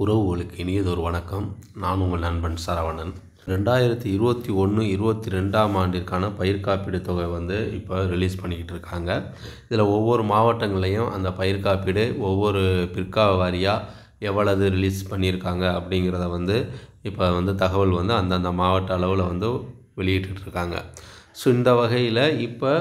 உறவுகளுக்கு இனியதொரு வணக்கம் நான் உங்கள் நண்பன் சரவணன் ரெண்டாயிரத்தி இருபத்தி ஒன்று இருபத்தி ரெண்டாம் ஆண்டிற்கான பயிர் காப்பீடு தொகை வந்து இப்போ ரிலீஸ் பண்ணிக்கிட்டு இருக்காங்க இதில் ஒவ்வொரு மாவட்டங்களையும் அந்த பயிர் காப்பீடு ஒவ்வொரு பிற்கா வாரியாக எவ்வளவு ரிலீஸ் பண்ணியிருக்காங்க அப்படிங்கிறத வந்து இப்போ வந்து தகவல் வந்து அந்தந்த மாவட்ட அளவில் வந்து வெளியிட்டு இருக்காங்க ஸோ இந்த வகையில் இப்போ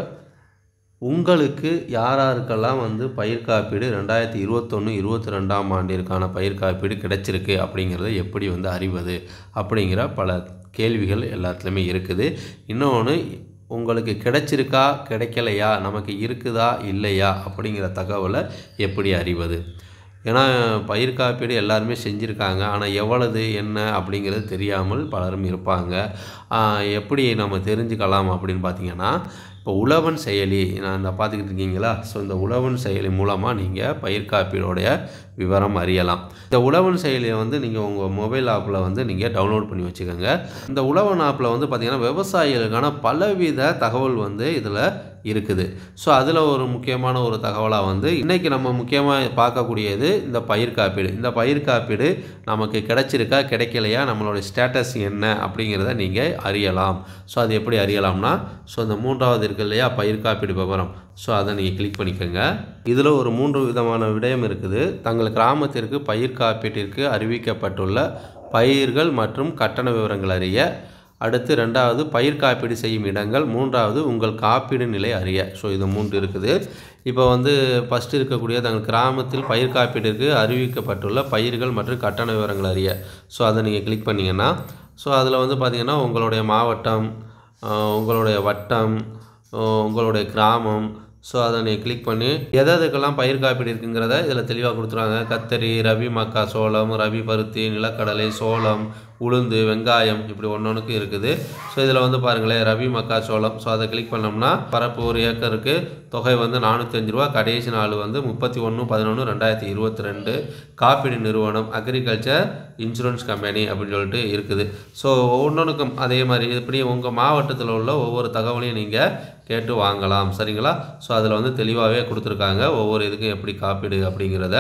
உங்களுக்கு யார் யாருக்கெல்லாம் வந்து பயிர் காப்பீடு ரெண்டாயிரத்தி இருபத்தொன்று இருபத்தி ரெண்டாம் ஆண்டிற்கான பயிர் காப்பீடு கிடைச்சிருக்கு அப்படிங்கிறத எப்படி வந்து அறிவது அப்படிங்கிற பல கேள்விகள் எல்லாத்துலேயுமே இருக்குது இன்னொன்று உங்களுக்கு கிடைச்சிருக்கா கிடைக்கலையா நமக்கு இருக்குதா இல்லையா அப்படிங்கிற தகவலை எப்படி அறிவது ஏன்னா பயிர் காப்பீடு எல்லாருமே செஞ்சுருக்காங்க ஆனால் எவ்வளவு என்ன அப்படிங்கிறது தெரியாமல் பலரும் இருப்பாங்க ஆஹ் எப்படி நம்ம தெரிஞ்சுக்கலாம் அப்படின்னு பார்த்தீங்கன்னா இப்போ உழவன் செயலி நான் இந்த பார்த்துக்கிட்டு இருக்கீங்களா ஸோ இந்த உழவன் செயலி மூலமாக நீங்கள் பயிர் காப்பீடோடைய விவரம் அறியலாம் இந்த உழவன் செயலியை வந்து நீங்கள் உங்கள் மொபைல் ஆப்பில் வந்து நீங்கள் டவுன்லோட் பண்ணி வச்சுக்கோங்க இந்த உழவன் ஆப்பில் வந்து பார்த்திங்கன்னா விவசாயிகளுக்கான பலவித தகவல் வந்து இதில் இருக்குது ஸோ அதில் ஒரு முக்கியமான ஒரு தகவலாக வந்து இன்றைக்கி நம்ம முக்கியமாக பார்க்கக்கூடியது இந்த பயிர் காப்பீடு இந்த பயிர் காப்பீடு நமக்கு கிடைச்சிருக்கா கிடைக்கலையா நம்மளுடைய ஸ்டேட்டஸ் என்ன அப்படிங்கிறத நீங்கள் அறியலாம் ஸோ அது எப்படி அறியலாம்னா ஸோ இந்த மூன்றாவது இருக்கு இல்லையா பயிர் காப்பீடு விவரம் ஸோ அதை நீங்கள் கிளிக் பண்ணிக்கோங்க இதில் ஒரு மூன்று விதமான விடயம் இருக்குது தங்கள் கிராமத்திற்கு பயிர் காப்பீட்டிற்கு அறிவிக்கப்பட்டுள்ள பயிர்கள் மற்றும் கட்டண விவரங்கள் அறிய அடுத்து ரெண்டாவது பயிர் காப்பீடு செய்யும் இடங்கள் மூன்றாவது உங்கள் காப்பீடு நிலை அறிய ஸோ இது மூன்று இருக்குது இப்போ வந்து ஃபஸ்ட்டு இருக்கக்கூடிய தங்கள் கிராமத்தில் பயிர் காப்பீட்டிற்கு அறிவிக்கப்பட்டுள்ள பயிர்கள் மற்றும் கட்டண விவரங்கள் அறிய ஸோ அதை நீங்கள் கிளிக் பண்ணிங்கன்னா ஸோ அதில் வந்து பார்த்திங்கன்னா உங்களுடைய மாவட்டம் ஆஹ் உங்களுடைய வட்டம் ஆஹ் உங்களுடைய கிராமம் ஸோ அதை நீங்கள் கிளிக் பண்ணி எது எதுக்கெல்லாம் பயிர் காப்பீடு இருக்குங்கிறத இதில் தெளிவாக கொடுத்துருவாங்க கத்தரி ரவி மக்கா சோளம் ரவி பருத்தி நிலக்கடலை சோளம் உளுந்து வெங்காயம் இப்படி ஒன்று ஒன்றுக்கு இருக்குது ஸோ இதில் வந்து பாருங்களேன் ரவி மக்கா சோளம் ஸோ அதை கிளிக் பண்ணோம்னா பரப்பு ஒரு ஏக்கருக்கு தொகை வந்து நானூற்றஞ்சு ரூபா கடைசி நாள் வந்து முப்பத்தி ஒன்று பதினொன்று ரெண்டாயிரத்தி இருபத்தி ரெண்டு காப்பீடு நிறுவனம் அக்ரிகல்ச்சர் இன்சூரன்ஸ் கம்பெனி அப்படின்னு சொல்லிட்டு இருக்குது ஸோ ஒவ்வொன்றுக்கும் அதே மாதிரி இப்படி உங்கள் மாவட்டத்தில் உள்ள ஒவ்வொரு தகவலையும் நீங்கள் கேட்டு வாங்கலாம் சரிங்களா ஸோ அதில் வந்து தெளிவாகவே கொடுத்துருக்காங்க ஒவ்வொரு இதுக்கும் எப்படி காப்பீடு அப்படிங்கிறத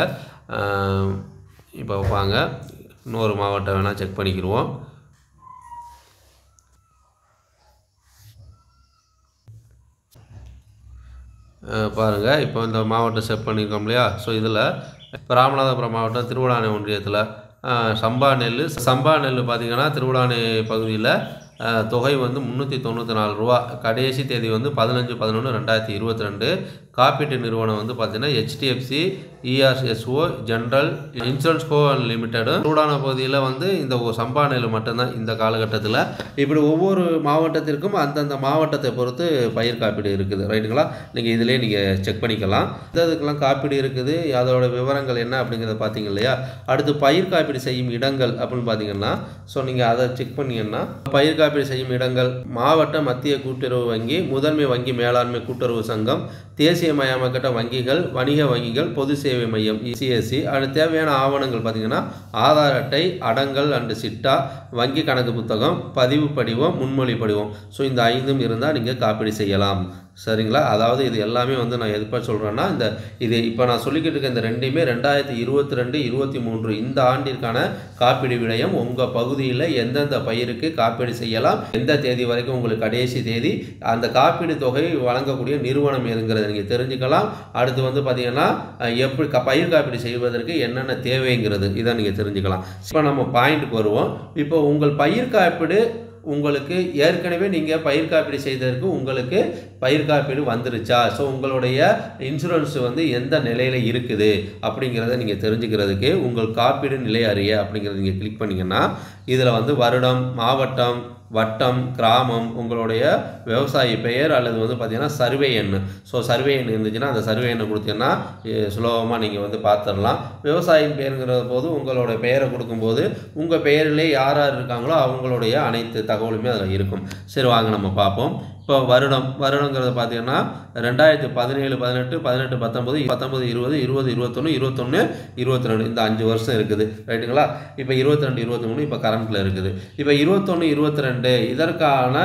ஆஹ், இப்போ வாங்க இன்னொரு மாவட்டம் வேணால் செக் பண்ணிக்கிடுவோம் பாருங்கள் இப்போ இந்த மாவட்டம் செட் பண்ணியிருக்கோம் இல்லையா ஸோ இதில் இப்போ ராமநாதபுரம் மாவட்டம் திருவிழானை ஒன்றியத்தில் சம்பா நெல் சம்பா நெல் பார்த்திங்கன்னா திருவிழானை பகுதியில் அஹ், தொகை வந்து முந்நூற்றி தொண்ணூற்றி நாலு ரூபா கடைசி தேதி வந்து பதினஞ்சு பதினொன்று ரெண்டாயிரத்தி இருபத்தி ரெண்டு காப்பீட்டு நிறுவனம் வந்து பார்த்தீங்கன்னா HDFC ERGO general insurance co லிமிட்டடும் சூடான பகுதியில் வந்து இந்த ஒரு சம்பா நெல் மட்டும்தான் இந்த காலகட்டத்தில் இப்படி ஒவ்வொரு மாவட்டத்திற்கும் அந்தந்த மாவட்டத்தை பொறுத்து பயிர் காப்பீடு இருக்குது ரைட்டுங்களா நீங்கள் இதிலே நீங்கள் செக் பண்ணிக்கலாம் இந்த இதுக்கெல்லாம் காப்பீடு இருக்குது அதோட விவரங்கள் என்ன அப்படிங்கிறத பார்த்தீங்க இல்லையா அடுத்து பயிர் காப்பீடு செய்யும் இடங்கள் அப்படின்னு பார்த்தீங்கன்னா ஸோ நீங்கள் அதை செக் பண்ணீங்கன்னா பயிர் காப்பீடு செய்யும் இடங்கள் மாவட்ட மத்திய கூட்டுறவு வங்கி முதன்மை வங்கி மேலாண்மை கூட்டுறவு சங்கம் தேசியமயமாக்கப்பட்ட வங்கிகள் வணிக வங்கிகள் பொது சேவை மையம் சிஎஸ்சி அது தேவையான ஆவணங்கள் பார்த்தீங்கன்னா ஆதார் அட்டை அடங்கல் அண்டு சிட்டா வங்கி கணக்கு புத்தகம் பதிவு படிவம் முன்மொழி படிவம் ஸோ இந்த ஐந்தும் இருந்தால் நீங்கள் காப்பீடு செய்யலாம் சரிங்களா அதாவது இது எல்லாமே வந்து நான் எதுப்பா சொல்கிறேன்னா இந்த இது இப்போ நான் சொல்லிக்கிட்டு இருக்க இந்த ரெண்டையுமே ரெண்டாயிரத்தி இருபத்தி ரெண்டு இருபத்தி மூன்று இந்த ஆண்டிற்கான காப்பீடு விடயம் உங்கள் பகுதியில் எந்தெந்த பயிருக்கு காப்பீடு செய்யலாம் எந்த தேதி வரைக்கும் உங்களுக்கு கடைசி தேதி அந்த காப்பீடு தொகை வழங்கக்கூடிய நிறுவனம் எதுங்கிறத நீங்கள் தெரிஞ்சுக்கலாம் அடுத்து வந்து பார்த்தீங்கன்னா அஹ், எப்படி க பயிர் காப்பீடு செய்வதற்கு என்னென்ன தேவைங்கிறது இதை நீங்கள் தெரிஞ்சுக்கலாம் இப்போ நம்ம பாயிண்ட்டுக்கு வருவோம் இப்போ உங்கள் பயிர் காப்பீடு உங்களுக்கு ஏற்கனவே நீங்கள் பயிர் காப்பீடு செய்ததற்கு உங்களுக்கு பயிர் காப்பீடு வந்துருச்சா ஸோ உங்களுடைய இன்சூரன்ஸ் வந்து எந்த நிலையில் இருக்குது அப்படிங்கிறத நீங்கள் தெரிஞ்சுக்கிறதுக்கு உங்கள் காப்பீடு நிலை அறிய அப்படிங்கிறத நீங்கள் கிளிக் பண்ணிங்கன்னா இதில் வந்து வருடம் மாவட்டம் வட்டம் கிராமம் உங்களுடைய விவசாயி பெயர் அல்லது வந்து பார்த்தீங்கன்னா சர்வே எண் ஸோ சர்வே எண் இருந்துச்சுன்னா அந்த சர்வே எண்ணை கொடுத்தீங்கன்னா சுலபமாக நீங்கள் வந்து பார்த்துடலாம் விவசாயின் பெயருங்கிற போது உங்களோட பெயரை கொடுக்கும்போது உங்கள் பெயரிலே யார் யார் இருக்காங்களோ அவங்களுடைய அனைத்து தகவலுமே அதில் இருக்கும் சரி வாங்க நம்ம பார்ப்போம் இப்போ வருடம் வருடங்கிறத பார்த்தீங்கன்னா ரெண்டாயிரத்தி பதினேழு பதினெட்டு பதினெட்டு பத்தொம்பது பத்தொம்பது இருபது இருபது இருபத்தொன்று இருபத்தொன்று இருபத்தி ரெண்டு இந்த அஞ்சு வருஷம் இருக்குது ரைட்டுங்களா இப்போ இருபத்தி ரெண்டு இருபத்தி மூணு இப்போ கரண்ட்டில் இருக்குது இப்போ இருபத்தொன்று இருபத்தி ரெண்டு இதற்கான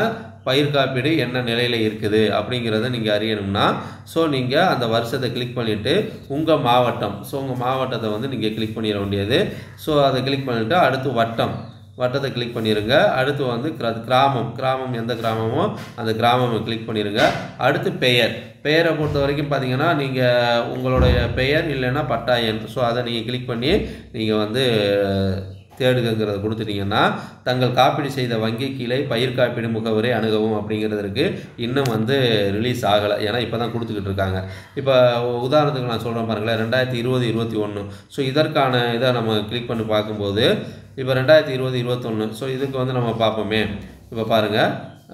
பயிர் காப்பீடு என்ன நிலையில் இருக்குது அப்படிங்கிறத நீங்கள் அறியணும்னா ஸோ நீங்கள் அந்த வருஷத்தை கிளிக் பண்ணிவிட்டு உங்கள் மாவட்டம் ஸோ உங்கள் மாவட்டத்தை வந்து நீங்கள் கிளிக் பண்ணிட வேண்டியது ஸோ அதை கிளிக் பண்ணிவிட்டு அடுத்து வட்டம் வட்டத்தை கிளிக் பண்ணிடுங்க அடுத்து வந்து கிர- கிராமம் கிராமம் எந்த கிராமமோ அந்த கிராமம் கிளிக் பண்ணிடுங்க அடுத்து பெயர் பெயரை பொறுத்த வரைக்கும் பார்த்தீங்கன்னா நீங்கள் உங்களுடைய பெயர் இல்லைன்னா பட்டா எண் ஸோ அதை நீங்கள் கிளிக் பண்ணி நீங்கள் வந்து தேடுகங்கிறத கொடுத்துட்டீங்கன்னா தங்கள் காப்பீடு செய்த வங்கி கீழே பயிர் காப்பீடு முகவரை அணுகவும் அப்படிங்கிறது இருக்குது இன்னும் வந்து ரிலீஸ் ஆகலை ஏன்னா இப்போ தான் கொடுத்துக்கிட்டு இருக்காங்க இப்போ உதாரணத்துக்கு நான் சொல்கிறேன் பாருங்களேன் ரெண்டாயிரத்தி இருபது இருபத்தி ஒன்று ஸோ இதற்கான இதை நம்ம கிளிக் பண்ணி பார்க்கும்போது இப்போ ரெண்டாயிரத்தி இருபது இருபத்தொன்று ஸோ இதுக்கு வந்து நம்ம பார்ப்போமே இப்போ பாருங்கள்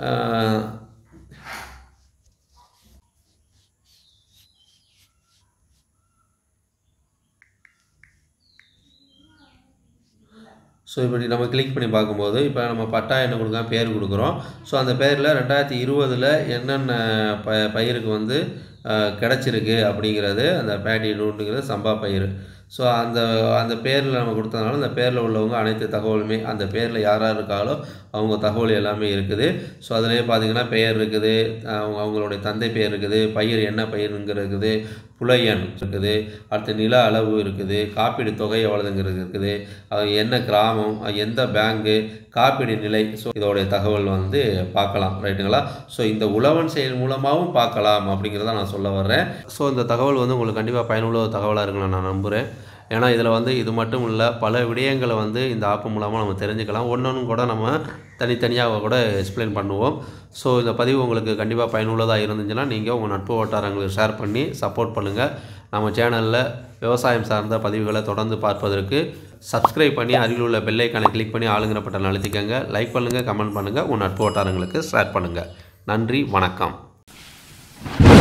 ஸோ இப்படி நம்ம கிளிக் பண்ணி பார்க்கும்போது இப்போ நம்ம பட்டா என்ன கொடுக்கலாம் பேர் கொடுக்குறோம் ஸோ அந்த பேரில் ரெண்டாயிரத்தி இருபதில் என்னென்ன ப பயிருக்கு வந்து அஹ், கிடச்சிருக்கு அப்படிங்கிறது அந்த பேட்டி நூண்டுங்கிறது சம்பா பயிர் ஸோ அந்த அந்த பேரில் நம்ம கொடுத்ததுனால அந்த பேரில் உள்ளவங்க அனைத்து தகவலுமே அந்த பேரில் யார் யார் இருக்காங்களோ அவங்க தகவல் எல்லாமே இருக்குது ஸோ அதிலேயே பார்த்தீங்கன்னா பெயர் இருக்குது அவங்க அவங்களுடைய தந்தை பெயர் இருக்குது பயிர் என்ன பயிருங்கிறது இருக்குது புல எண் இருக்குது அடுத்து நில அளவு இருக்குது காப்பீடு தொகை எவ்வளோதுங்கிறது இருக்குது அது என்ன கிராமம் அது எந்த பேங்கு காப்பீடு நிலை ஸோ இதோடைய தகவல் வந்து பார்க்கலாம் ரைட்டுங்களா ஸோ இந்த உழவன் செயல் மூலமாகவும் பார்க்கலாம் அப்படிங்கிறத நான் சொல்ல வர்றேன் ஸோ இந்த தகவல் வந்து உங்களுக்கு கண்டிப்பாக பயனுள்ள ஒரு தகவலாக இருக்குன்னு நான் நம்புகிறேன் ஏன்னா இதில் வந்து இது மட்டும் இல்லை பல விடயங்களை வந்து இந்த ஆப் மூலமாக நம்ம தெரிஞ்சுக்கலாம் ஒன்று கூட நம்ம தனித்தனியாக கூட எக்ஸ்பிளைன் பண்ணுவோம் ஸோ இந்த பதிவு உங்களுக்கு கண்டிப்பாக பயனுள்ளதாக இருந்துச்சுன்னா நீங்கள் உங்கள் நட்பு வட்டாரங்களுக்கு ஷேர் பண்ணி சப்போர்ட் பண்ணுங்கள் நம்ம சேனலில் விவசாயம் சார்ந்த பதிவுகளை தொடர்ந்து பார்ப்பதற்கு சப்ஸ்கிரைப் பண்ணி அருகில் உள்ள பெல்லைக்கானை கிளிக் பண்ணி ஆளுங்கிற பட்டன் அழுத்திக்கங்க லைக் பண்ணுங்கள் கமெண்ட் பண்ணுங்கள் உங்கள் நட்பு வட்டாரங்களுக்கு ஷேர் பண்ணுங்கள் நன்றி வணக்கம்